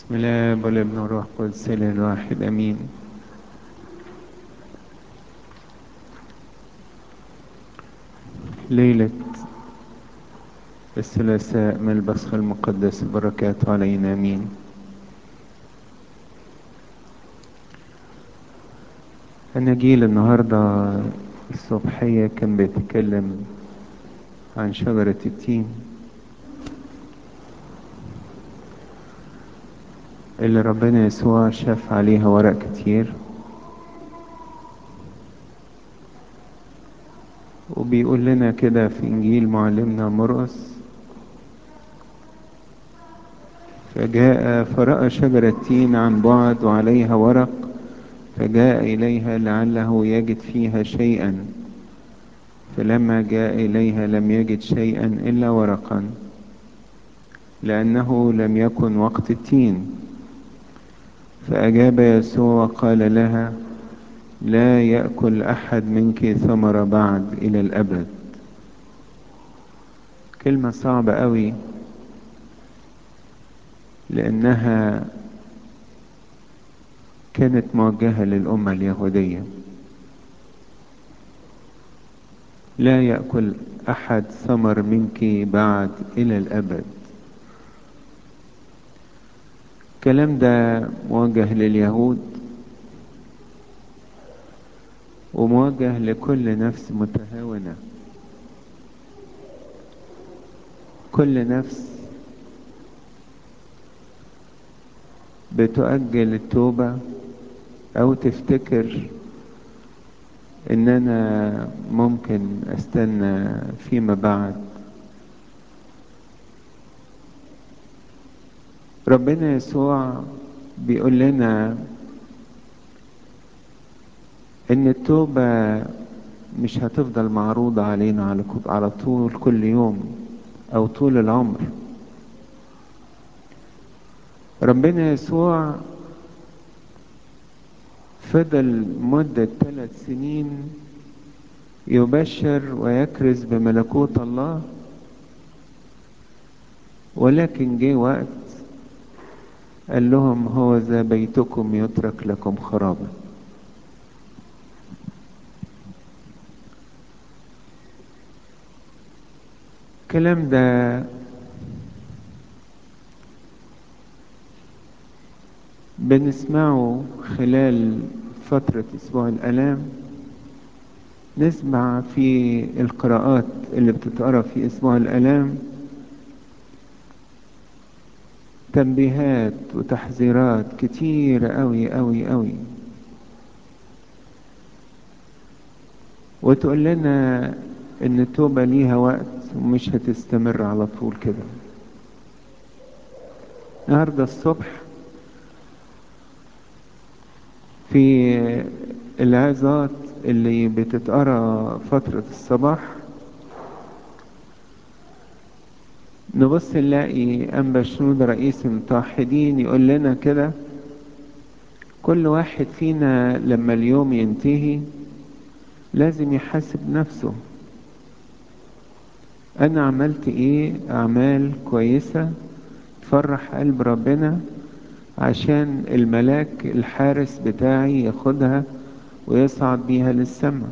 بسم الله والابن والروح القدس الاله الواحد امين ليلة الثلاثاء من البصخ المقدس بركاته علينا امين أناجيل النهاردة الصبحية كان بيتكلم عن شجرة التين اللي ربنا يسوع شاف عليها ورق كتير وبيقول لنا كده في إنجيل معلمنا مرقس فجاء فرأى شجرة تين عن بعد وعليها ورق فجاء إليها لعله يجد فيها شيئا فلما جاء إليها لم يجد شيئا إلا ورقا لأنه لم يكن وقت التين فأجاب يسوع وقال لها لا يأكل أحد منك ثمر بعد إلى الأبد كلمة صعبة قوي لأنها كانت موجهة للأمة اليهودية لا يأكل أحد ثمر منك بعد إلى الأبد الكلام ده موجه لليهود وموجه لكل نفس متهاونة كل نفس بتؤجل التوبة أو تفتكر إن أنا ممكن أستنى فيما بعد ربنا يسوع بيقول لنا ان التوبة مش هتفضل معروضة علينا على على طول كل يوم او طول العمر ربنا يسوع فضل مدة ثلاث سنين يبشر ويكرز بملكوت الله ولكن جه وقت قال لهم هو ذا بيتكم يترك لكم خرابا الكلام ده بنسمعه خلال فترة أسبوع الآلام نسمع في القراءات اللي بتتقرأ في أسبوع الآلام تنبيهات وتحذيرات كتيرة أوي أوي أوي وتقول لنا إن التوبة ليها وقت ومش هتستمر على طول كده النهاردة الصبح في العظات اللي بتتقرا فترة الصباح نبص نلاقي أنبا شنود رئيس المتوحدين يقول لنا كده كل واحد فينا لما اليوم ينتهي لازم يحاسب نفسه أنا عملت إيه أعمال كويسة تفرح قلب ربنا عشان الملاك الحارس بتاعي ياخدها ويصعد بيها للسماء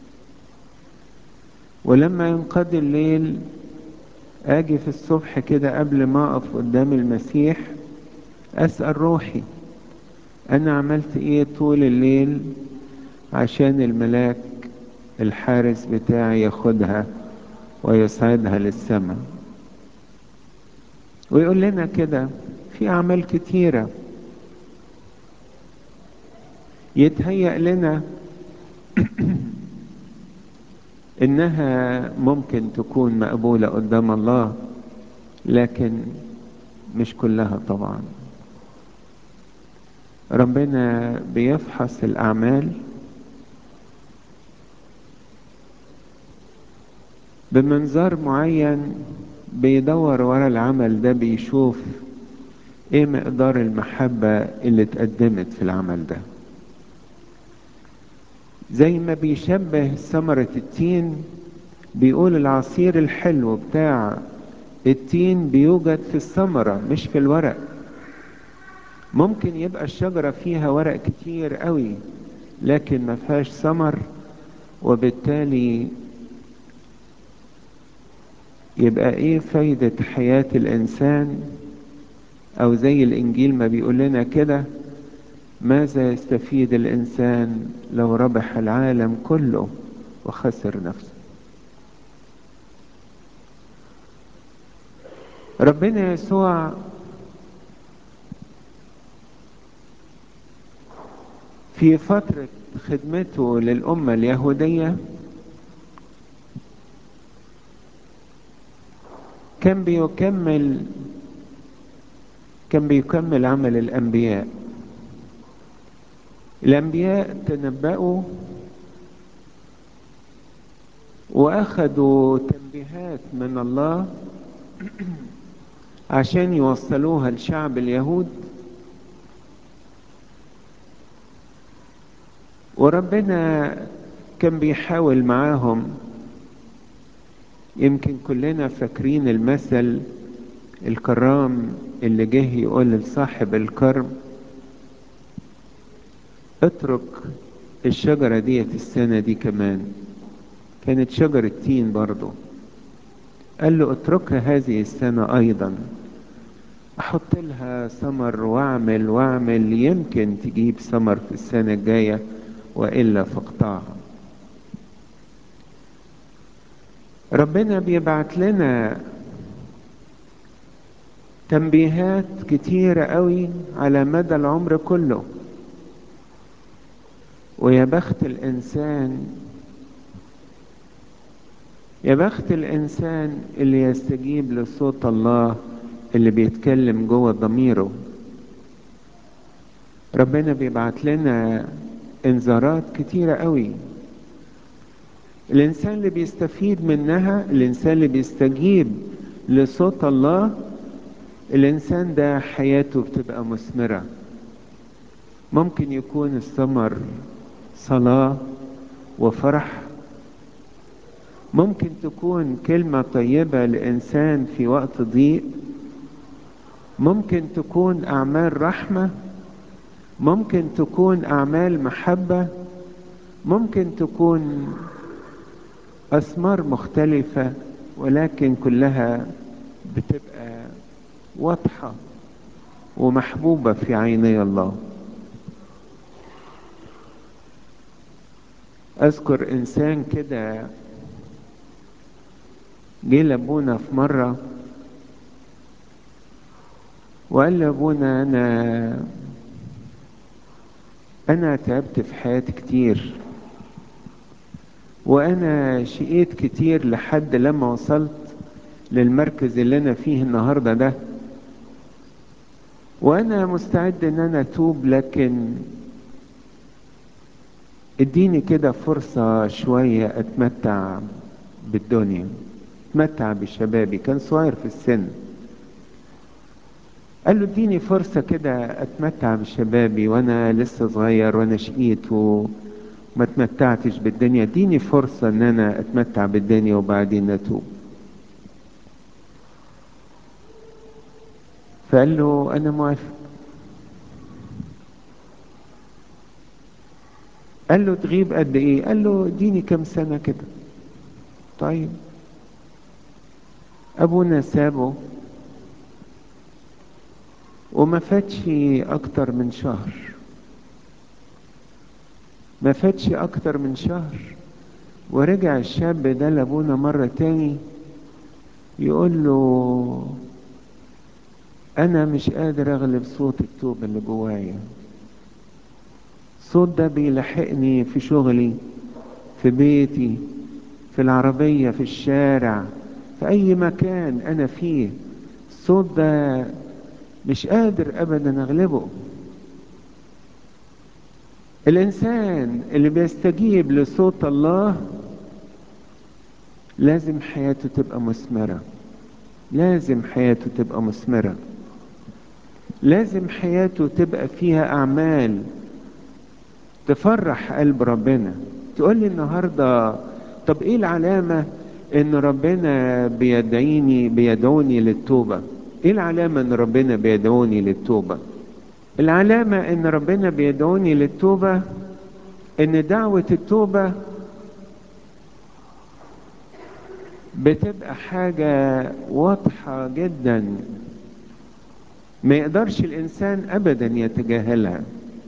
ولما ينقضي الليل اجي في الصبح كده قبل ما اقف قدام المسيح اسأل روحي انا عملت ايه طول الليل عشان الملاك الحارس بتاعي ياخدها ويصعدها للسماء ويقول لنا كده في اعمال كتيرة يتهيأ لنا انها ممكن تكون مقبولة قدام الله لكن مش كلها طبعا ربنا بيفحص الاعمال بمنظار معين بيدور ورا العمل ده بيشوف ايه مقدار المحبة اللي اتقدمت في العمل ده زي ما بيشبه ثمرة التين بيقول العصير الحلو بتاع التين بيوجد في الثمرة مش في الورق ممكن يبقى الشجرة فيها ورق كتير قوي لكن ما فيهاش ثمر وبالتالي يبقى ايه فايدة حياة الانسان او زي الانجيل ما بيقول لنا كده ماذا يستفيد الانسان لو ربح العالم كله وخسر نفسه ربنا يسوع في فترة خدمته للأمة اليهودية كان بيكمل كان بيكمل عمل الأنبياء الأنبياء تنبأوا وأخذوا تنبيهات من الله عشان يوصلوها لشعب اليهود وربنا كان بيحاول معاهم يمكن كلنا فاكرين المثل الكرام اللي جه يقول لصاحب الكرم اترك الشجرة ديت السنة دي كمان كانت شجرة تين برضو قال له اتركها هذه السنة أيضا أحط لها ثمر وأعمل وأعمل يمكن تجيب ثمر في السنة الجاية وإلا فاقطعها ربنا بيبعت لنا تنبيهات كتيرة قوي على مدى العمر كله ويا بخت الإنسان يا بخت الإنسان اللي يستجيب لصوت الله اللي بيتكلم جوه ضميره ربنا بيبعت لنا انذارات كتيرة قوي الإنسان اللي بيستفيد منها الإنسان اللي بيستجيب لصوت الله الإنسان ده حياته بتبقى مثمرة ممكن يكون الثمر صلاة وفرح ممكن تكون كلمة طيبة لإنسان في وقت ضيق ممكن تكون أعمال رحمة ممكن تكون أعمال محبة ممكن تكون أثمار مختلفة ولكن كلها بتبقى واضحة ومحبوبة في عيني الله أذكر إنسان كده جه لأبونا في مرة وقال لأبونا أنا أنا تعبت في حياتي كتير وأنا شقيت كتير لحد لما وصلت للمركز اللي أنا فيه النهاردة ده وأنا مستعد إن أنا أتوب لكن اديني كده فرصة شوية أتمتع بالدنيا أتمتع بشبابي كان صغير في السن قال له اديني فرصة كده اتمتع بشبابي وانا لسه صغير وانا شقيت وما اتمتعتش بالدنيا اديني فرصة ان انا اتمتع بالدنيا وبعدين اتوب فقال له انا موافق قال له تغيب قد ايه قال له اديني كم سنة كده طيب ابونا سابه وما فاتش اكتر من شهر ما فاتش اكتر من شهر ورجع الشاب ده لابونا مرة تاني يقول له انا مش قادر اغلب صوت التوبة اللي جوايا الصوت ده بيلحقني في شغلي في بيتي في العربية في الشارع في اي مكان انا فيه الصوت ده مش قادر ابدا اغلبه الانسان اللي بيستجيب لصوت الله لازم حياته تبقى مثمرة لازم حياته تبقى مثمرة لازم حياته تبقى فيها اعمال تفرح قلب ربنا تقول لي النهارده طب ايه العلامة ان ربنا بيدعيني بيدعوني للتوبة ايه العلامة ان ربنا بيدعوني للتوبة العلامة ان ربنا بيدعوني للتوبة ان دعوة التوبة بتبقى حاجة واضحة جدا ما يقدرش الانسان ابدا يتجاهلها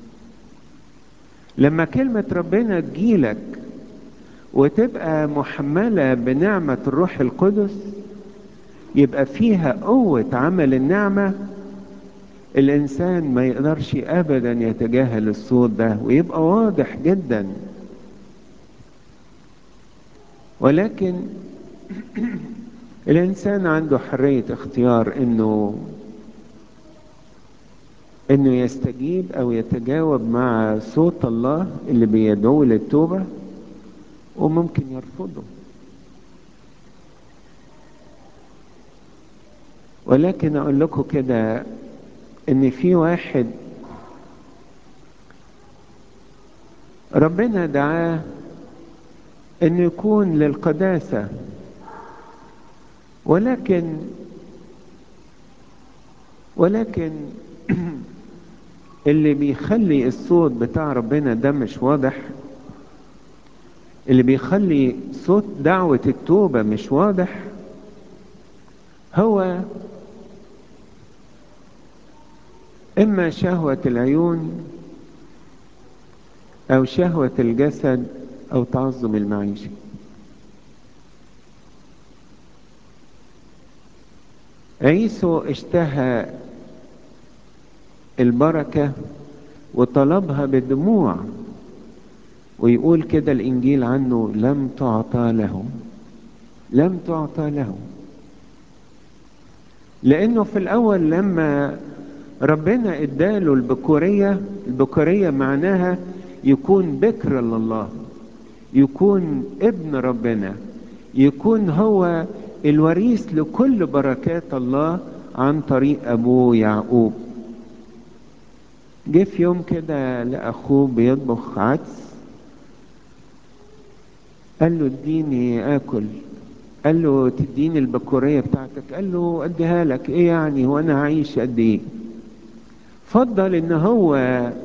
لما كلمة ربنا تجيلك وتبقى محملة بنعمة الروح القدس يبقى فيها قوة عمل النعمة الإنسان ما يقدرش أبدا يتجاهل الصوت ده ويبقى واضح جدا ولكن الإنسان عنده حرية اختيار إنه إنه يستجيب أو يتجاوب مع صوت الله اللي بيدعوه للتوبة وممكن يرفضه ولكن اقول لكم كده ان في واحد ربنا دعاه انه يكون للقداسة ولكن ولكن اللي بيخلي الصوت بتاع ربنا ده مش واضح اللي بيخلي صوت دعوة التوبة مش واضح هو إما شهوة العيون أو شهوة الجسد أو تعظم المعيشة عيسو اشتهى البركة وطلبها بدموع ويقول كده الإنجيل عنه لم تعطى له لم تعطى له لأنه في الأول لما ربنا اداله البكورية البكورية معناها يكون بكر لله يكون ابن ربنا يكون هو الوريث لكل بركات الله عن طريق أبوه يعقوب جه في يوم كده لأخوه بيطبخ عدس قال له اديني آكل قال له تديني البكورية بتاعتك قال له اديها لك ايه يعني وانا هعيش قد ايه فضل ان هو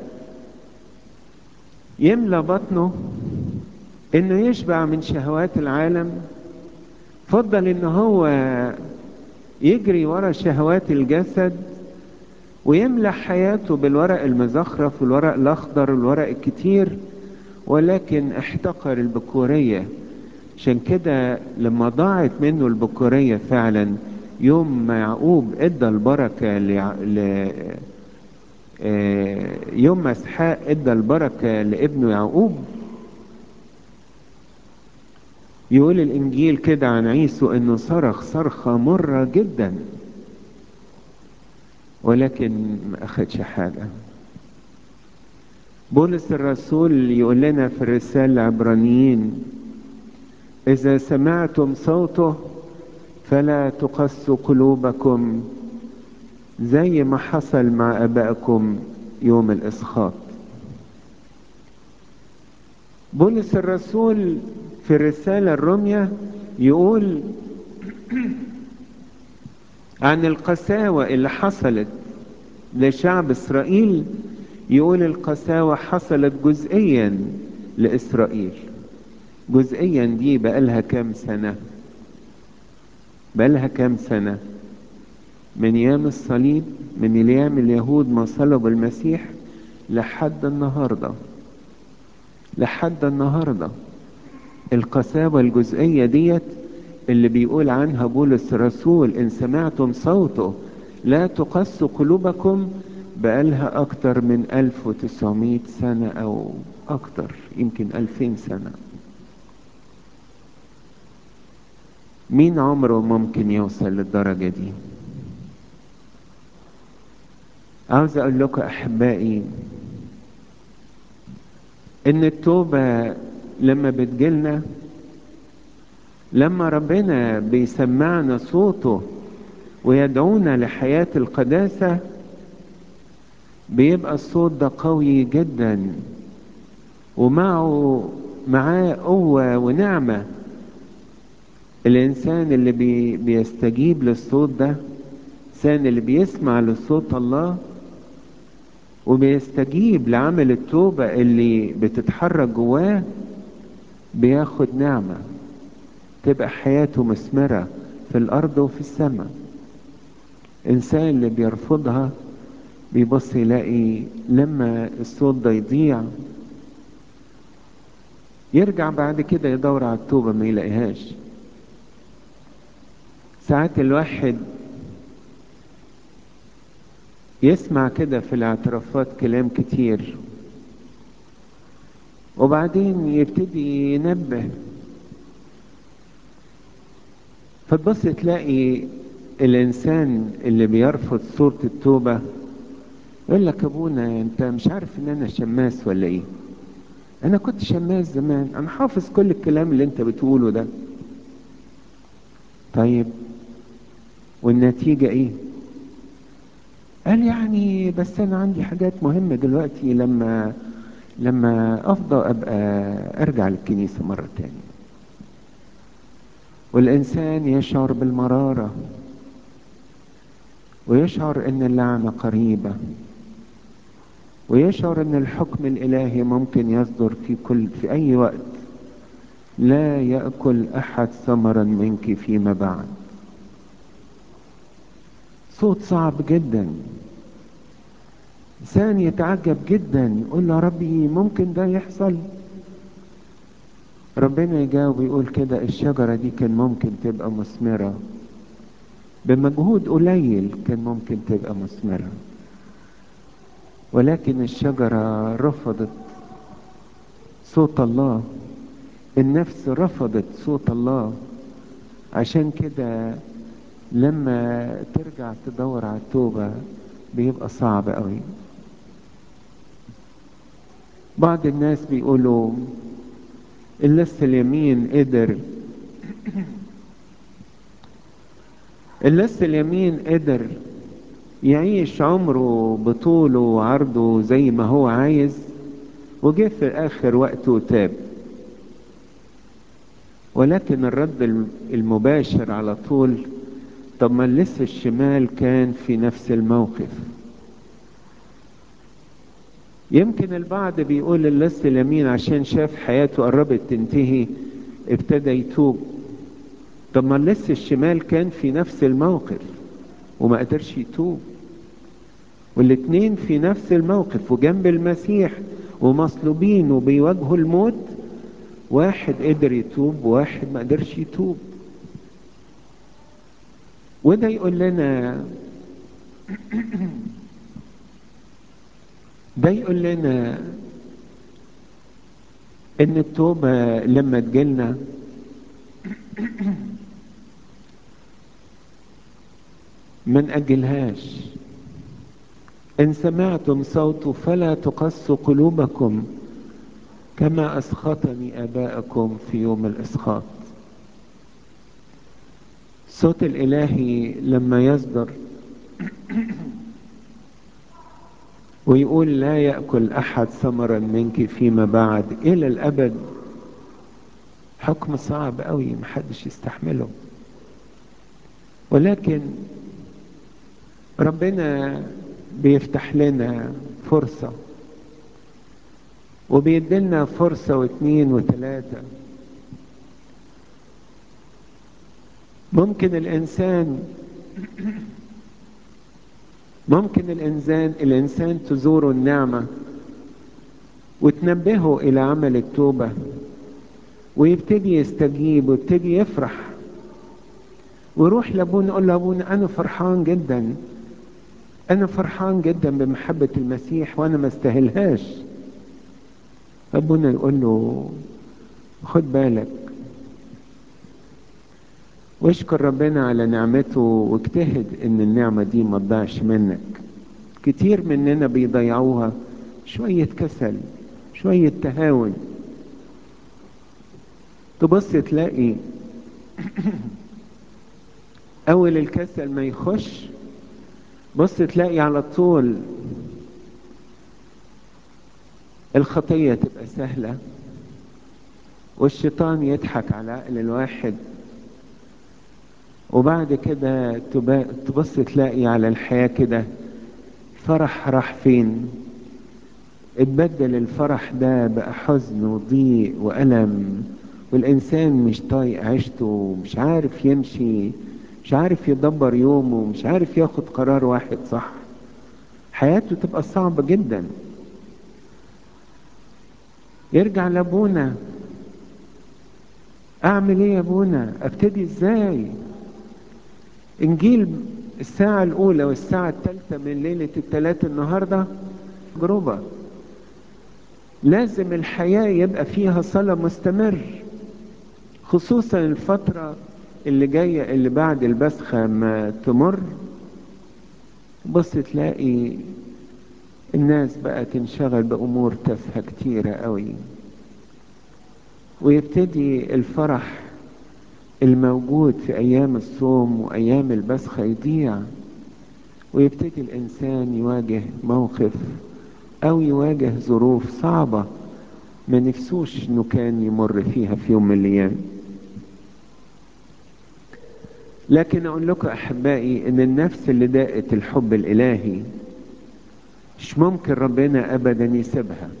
يملى بطنه انه يشبع من شهوات العالم فضل ان هو يجري ورا شهوات الجسد ويملى حياته بالورق المزخرف والورق الاخضر والورق الكتير ولكن احتقر البكورية عشان كده لما ضاعت منه البكورية فعلا يوم ما يعقوب ادى البركة لع... ل... يوم ما اسحاق ادى البركة لابنه يعقوب يقول الانجيل كده عن عيسو انه صرخ صرخة مرة جدا ولكن ما اخدش حاجة بولس الرسول يقول لنا في الرسالة العبرانيين إذا سمعتم صوته فلا تقسوا قلوبكم زي ما حصل مع أبائكم يوم الإسخاط بولس الرسول في الرسالة الرمية يقول عن القساوة اللي حصلت لشعب إسرائيل يقول القساوة حصلت جزئيا لإسرائيل جزئيا دي بقالها كام سنة بقالها كام سنة من ايام الصليب من ايام اليهود ما صلبوا المسيح لحد النهاردة لحد النهاردة القساوة الجزئية ديت اللي بيقول عنها بولس الرسول ان سمعتم صوته لا تقسوا قلوبكم بقالها اكتر من 1900 سنة او اكتر يمكن 2000 سنة مين عمره ممكن يوصل للدرجة دي عاوز اقول لكم احبائي ان التوبة لما بتجيلنا لما ربنا بيسمعنا صوته ويدعونا لحياة القداسة بيبقى الصوت ده قوي جدا ومعه معاه قوة ونعمة الإنسان اللي بي بيستجيب للصوت ده الإنسان اللي بيسمع لصوت الله وبيستجيب لعمل التوبة اللي بتتحرك جواه بياخد نعمة تبقى حياته مثمرة في الأرض وفي السماء الإنسان اللي بيرفضها بيبص يلاقي لما الصوت ده يضيع يرجع بعد كده يدور على التوبة ما يلاقيهاش ساعات الواحد يسمع كده في الاعترافات كلام كتير وبعدين يبتدي ينبه فتبص تلاقي الانسان اللي بيرفض صورة التوبة يقول لك ابونا انت مش عارف ان انا شماس ولا ايه انا كنت شماس زمان انا حافظ كل الكلام اللي انت بتقوله ده طيب والنتيجة ايه قال يعني بس انا عندي حاجات مهمة دلوقتي لما لما افضى ابقى ارجع للكنيسة مرة تانية والانسان يشعر بالمرارة ويشعر ان اللعنة قريبة ويشعر ان الحكم الالهي ممكن يصدر في كل في اي وقت لا ياكل احد ثمرا منك فيما بعد صوت صعب جدا انسان يتعجب جدا يقول له ربي ممكن ده يحصل ربنا يجاوب يقول كده الشجرة دي كان ممكن تبقى مثمرة بمجهود قليل كان ممكن تبقى مثمرة ولكن الشجرة رفضت صوت الله النفس رفضت صوت الله عشان كده لما ترجع تدور على التوبة بيبقى صعب قوي بعض الناس بيقولوا اللص اليمين قدر اللص اليمين قدر يعيش عمره بطوله وعرضه زي ما هو عايز وجه في اخر وقته وتاب ولكن الرد المباشر على طول طب ما اللص الشمال كان في نفس الموقف يمكن البعض بيقول اللص اليمين عشان شاف حياته قربت تنتهي ابتدى يتوب طب ما اللص الشمال كان في نفس الموقف وما قدرش يتوب والاتنين في نفس الموقف وجنب المسيح ومصلوبين وبيواجهوا الموت واحد قدر يتوب وواحد ما قدرش يتوب وده يقول لنا ده يقول لنا ان التوبة لما تجيلنا ما نأجلهاش إن سمعتم صوته فلا تقسوا قلوبكم كما أسخطني آباءكم في يوم الإسخاط صوت الإلهي لما يصدر ويقول لا يأكل أحد ثمرا منك فيما بعد إلى الأبد حكم صعب قوي محدش يستحمله ولكن ربنا بيفتح لنا فرصة وبيدلنا فرصة واثنين وثلاثة ممكن الإنسان ممكن الإنسان الإنسان تزوره النعمة وتنبهه إلى عمل التوبة ويبتدي يستجيب ويبتدي يفرح ويروح لابونا يقول له ابونا انا فرحان جدا انا فرحان جدا بمحبة المسيح وانا ما استاهلهاش ابونا يقول له خد بالك واشكر ربنا على نعمته واجتهد ان النعمة دي ما تضيعش منك كتير مننا بيضيعوها شوية كسل شوية تهاون تبص تلاقي اول الكسل ما يخش بص تلاقي على طول الخطية تبقى سهلة والشيطان يضحك على عقل الواحد وبعد كده تبص تلاقي على الحياة كده فرح راح فين اتبدل الفرح ده بقى حزن وضيق وألم والإنسان مش طايق عيشته مش عارف يمشي مش عارف يدبر يومه مش عارف ياخد قرار واحد صح حياته تبقى صعبة جدا يرجع لابونا اعمل ايه يا ابونا ابتدي ازاي انجيل الساعة الاولى والساعة الثالثة من ليلة الثلاث النهاردة تجربة لازم الحياة يبقى فيها صلاة مستمر خصوصا الفترة اللي جاية اللي بعد البسخة ما تمر بص تلاقي الناس بقى تنشغل بأمور تافهة كتيرة قوي ويبتدي الفرح الموجود في أيام الصوم وأيام البسخة يضيع ويبتدي الإنسان يواجه موقف أو يواجه ظروف صعبة ما نفسوش إنه كان يمر فيها في يوم من الأيام لكن أقول لكم أحبائي إن النفس اللي داقت الحب الإلهي مش ممكن ربنا أبدا يسيبها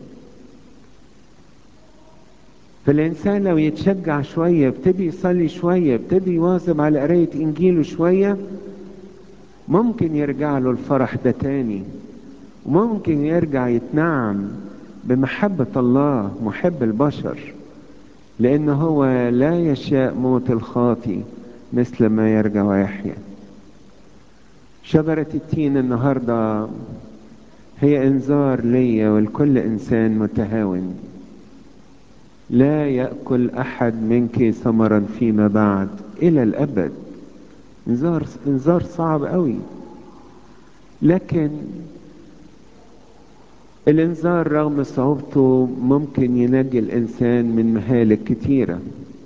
فالإنسان لو يتشجع شوية يبتدي يصلي شوية يبتدي يواظب على قراية إنجيله شوية ممكن يرجع له الفرح ده تاني وممكن يرجع يتنعم بمحبة الله محب البشر لأن هو لا يشاء موت الخاطي مثل ما يرجع ويحيا شجرة التين النهاردة هي انذار ليا ولكل إنسان متهاون لا يأكل أحد منك ثمرا فيما بعد إلى الأبد انذار انذار صعب قوي لكن الانذار رغم صعوبته ممكن ينجي الإنسان من مهالك كتيرة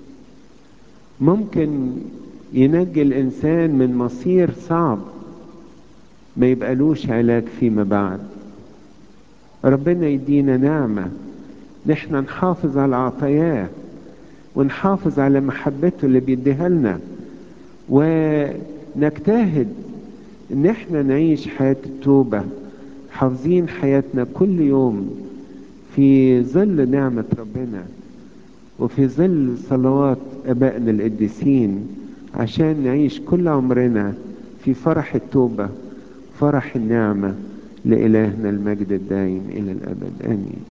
ممكن ينجي الإنسان من مصير صعب ما يبقالوش علاج فيما بعد ربنا يدينا نعمة نحن نحافظ على عطاياه ونحافظ على محبته اللي بيديها لنا ونجتهد ان احنا نعيش حياة التوبة حافظين حياتنا كل يوم في ظل نعمة ربنا وفي ظل صلوات ابائنا القديسين عشان نعيش كل عمرنا في فرح التوبة فرح النعمة لإلهنا المجد الدائم إلى الأبد آمين